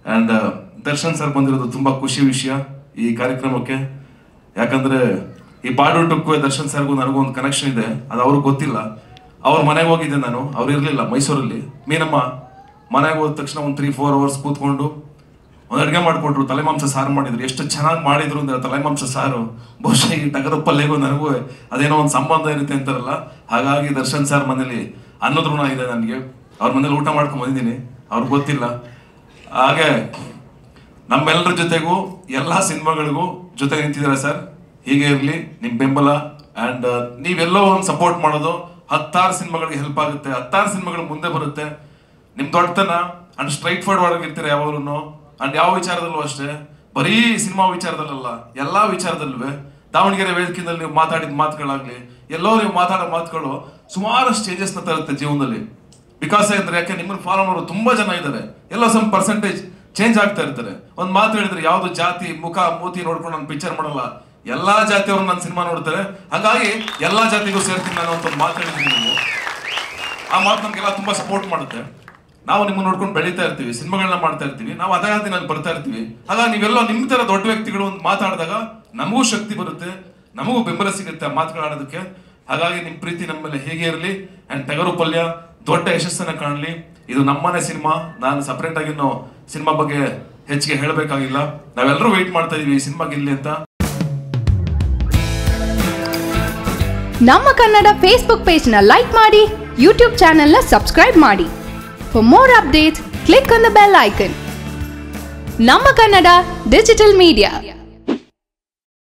and Darshan sir ಬಂದಿರೋದು ತುಂಬಾ ಖುಷಿ ವಿಷಯ ಈ ಕಾರ್ಯಕ್ರಮಕ್ಕೆ ಯಾಕಂದ್ರೆ ಈ ಬಾಡು ಟುಕ್ಕು ದರ್ಶನ್ ಸರ್ಗೂ ನನಗೂ ಒಂದು ಕನೆಕ್ಷನ್ ಇದೆ ಅದು ಅವ್ರಿಗೆ ಗೊತ್ತಿಲ್ಲ ಅವ್ರ ಮನೆಗೆ ಹೋಗಿದ್ದೆ ನಾನು ಅವ್ರು ಇರಲಿಲ್ಲ ಮೈಸೂರಲ್ಲಿ ಮೀನಮ್ಮ ಮನೆಗೆ ಹೋದ ತಕ್ಷಣ ಒಂದು ತ್ರೀ ಫೋರ್ ಅವರ್ಸ್ ಕೂತ್ಕೊಂಡು ಒಂದು ಅಡುಗೆ ಮಾಡಿಕೊಟ್ರು ತಲೆಮಾಂಸ ಸಾರು ಮಾಡಿದ್ರು ಎಷ್ಟು ಚೆನ್ನಾಗಿ ಮಾಡಿದ್ರು ಅಂದ್ರೆ ತಲೆಮಾಂಸ ಸಾರು ಬಹುಶಃ ಈ ಟಗರ ಪಲ್ಯಗೂ ನನಗೂ ಅದೇನೋ ಒಂದು ಸಂಬಂಧ ಇರುತ್ತೆ ಅಂತಾರಲ್ಲ ಹಾಗಾಗಿ ದರ್ಶನ್ ಸರ್ ಮನೇಲಿ ಅನ್ನದ ಋಣ ಇದೆ ನನಗೆ ಅವ್ರ ಮನೇಲಿ ಊಟ ಮಾಡ್ಕೊಂಡು ಬಂದಿದ್ದೀನಿ ಅವ್ರಿಗೆ ಗೊತ್ತಿಲ್ಲ ಹಾಗೆ ನಮ್ಮೆಲ್ಲರ ಜೊತೆಗೂ ಎಲ್ಲಾ ಸಿನಿಮಾಗಳಿಗೂ ಜೊತೆ ನಿಂತಿದ್ದಾರೆ ಸರ್ ಹೀಗೆ ಇರಲಿ ನಿಮ್ ಬೆಂಬಲ ಅಂಡ್ ನೀವೆಲ್ಲೋ ಒಂದು ಸಪೋರ್ಟ್ ಮಾಡೋದು ಹತ್ತಾರು ಸಿನಿಮಾಗಳಿಗೆ ಹೆಲ್ಪ್ ಆಗುತ್ತೆ ಹತ್ತಾರು ಸಿನಿಮಾಗಳು ಮುಂದೆ ಬರುತ್ತೆ ನಿಮ್ ದೊಡ್ಡತನ ಅಂಡ್ ಸ್ಟ್ರೈಟ್ ಫಾರ್ವರ್ಡ್ ಇರ್ತೀರ ಯಾವಾಗಲೂ ಅಂಡ್ ಯಾವ ವಿಚಾರದಲ್ಲೂ ಅಷ್ಟೇ ಬರೀ ಸಿನಿಮಾ ವಿಚಾರದಲ್ಲಲ್ಲ ಎಲ್ಲಾ ವಿಚಾರದಲ್ಲೂ ದಾವಣಗೆರೆ ವೇದಿಕೆಯಲ್ಲಿ ನೀವು ಮಾತಾಡಿದ ಮಾತುಗಳಾಗ್ಲಿ ಎಲ್ಲೋ ನೀವು ಮಾತಾಡೋ ಮಾತುಗಳು ಸುಮಾರಷ್ಟು ಚೇಂಜಸ್ ನ ತರುತ್ತೆ ಜೀವನದಲ್ಲಿ ಬಿಕಾಸ್ ಅಂದ್ರೆ ಯಾಕೆ ನಿಮ್ಮನ್ನ ಫಾಲೋ ಮಾಡೋರು ತುಂಬಾ ಜನ ಇದ್ದಾರೆ ಎಲ್ಲೋ ಸ್ವಲ್ಪ ಪರ್ಸೆಂಟೇಜ್ ಚೇಂಜ್ ಆಗ್ತಾ ಇರ್ತಾರೆ ಒಂದ್ ಮಾತು ಹೇಳಿದ್ರೆ ಯಾವ್ದು ಜಾತಿ ಮುಖ ಮೂತಿ ನೋಡ್ಕೊಂಡು ನಾನು ಪಿಕ್ಚರ್ ಮಾಡಲ್ಲ ಎಲ್ಲಾ ಜಾತಿಯವರು ನನ್ನ ಸಿನಿಮಾ ನೋಡ್ತಾರೆ ಹಾಗಾಗಿ ಎಲ್ಲಾ ಜಾತಿಗೂ ಸೇರ್ತೀನಿ ನಾನು ಅಂತ ಒಂದು ಮಾತು ಹೇಳಿದ್ದೀನಿ ನೀವು ಆ ಮಾತು ನಮ್ಗೆಲ್ಲ ತುಂಬಾ ಸಪೋರ್ಟ್ ಮಾಡುತ್ತೆ ನಾವು ನಿಮ್ಮನ್ನ ನೋಡ್ಕೊಂಡು ಬೆಳೀತಾ ಇರ್ತೀವಿ ಸಿನಿಮಾಗಳನ್ನ ಮಾಡ್ತಾ ಇರ್ತೀವಿ ನಾವು ಅದೇ ದಿನಲ್ಲಿ ಬರ್ತಾ ಇರ್ತೀವಿ ಹಾಗಾಗಿ ನೀವೆಲ್ಲ ನಿಮ್ಮ ತರ ದೊಡ್ಡ ವ್ಯಕ್ತಿಗಳು ಒಂದು ಮಾತಾಡಿದಾಗ ನಮಗೂ ಶಕ್ತಿ ಬರುತ್ತೆ ನಮಗೂ ಬೆಂಬಲ ಸಿಗುತ್ತೆ ಆ ಮಾತುಗಳಾಡೋದಕ್ಕೆ ಹಾಗಾಗಿ ನಿಮ್ ಪ್ರೀತಿ ನಮ್ಮ ಮೇಲೆ ಹೇಗೆ ಇರಲಿ ಅಂಡ್ ಟಗರು ಪಲ್ಯ ದೊಡ್ಡ ಯಶಸ್ಸನ್ನ ಕಾಣಲಿ ಇದು ನಮ್ಮನೆ ಸಿನಿಮಾ ನಾನು ಸಪರೇಟ್ ಆಗಿ ಇನ್ನು ಸಿನಿಮಾ ಬಗ್ಗೆ ಹೆಚ್ಚಿಗೆ ಹೇಳಬೇಕಾಗಿಲ್ಲ ನಾವೆಲ್ಲರೂ ವೆಯ್ಟ್ ಮಾಡ್ತಾ ಇದೀವಿ ಈ ಸಿನಿಮಾ ಗೆಲ್ಲಿ ಅಂತ ನಮ್ಮ ಕನ್ನಡ ಫೇಸ್ಬುಕ್ ಪೇಜ್ನ ಲೈಕ್ ಮಾಡಿ ಯೂಟ್ಯೂಬ್ ಚಾನೆಲ್ನ ಸಬ್ಸ್ಕ್ರೈಬ್ ಮಾಡಿ for more updates click on the bell icon ನಮ್ಮ ಕನ್ನಡ ಡಿಜಿಟಲ್ ಮೀಡಿಯಾ